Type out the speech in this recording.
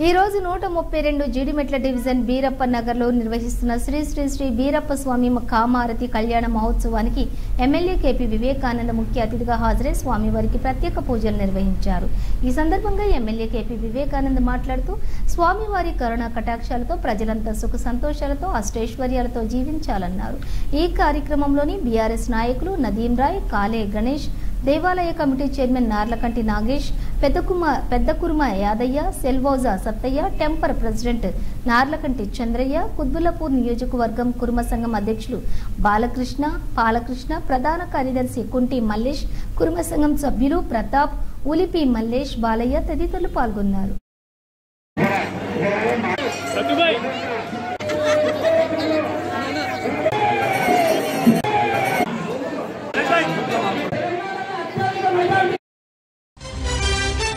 ఈ రోజు నూట ముప్పై రెండు జీడిమెట్ల డివిజన్ బీరప్ప నగర్లో నిర్వహిస్తున్న శ్రీ శ్రీ శ్రీ బీరప్ప స్వామి కామారతి కళ్యాణ మహోత్సవానికి ఎమ్మెల్యే కేపీ వివేకానంద ముఖ్య అతిథిగా హాజరై స్వామివారికి ప్రత్యేక పూజలు నిర్వహించారు ఈ సందర్భంగా ఎమ్మెల్యే కేపీ వివేకానంద్ మాట్లాడుతూ స్వామివారి కరుణా కటాక్షాలతో ప్రజలంతా సుఖ సంతోషాలతో అష్టైశ్వర్యాలతో జీవించాలన్నారు ఈ కార్యక్రమంలోని బీఆర్ఎస్ నాయకులు నదీం రాయ్ కాలే గణేష్ దేవాలయ కమిటీ చైర్మన్ నార్లకంటి నాగేష్ పెద్దకుమ పెద్దకురుమ యాదయ్య సెల్వోజా సత్తయ్య టెంపర్ ప్రెసిడెంట్ నార్లకంటి చంద్రయ్య కుద్బులపూర్ నియోజకవర్గం కురుమ సంఘం అధ్యక్షులు బాలకృష్ణ పాలకృష్ణ ప్రధాన కార్యదర్శి కుంటి మల్లేష్ కురుమ సంఘం సభ్యులు ప్రతాప్ ఉలిపి మల్లేష్ బాలయ్య తదితరులు పాల్గొన్నారు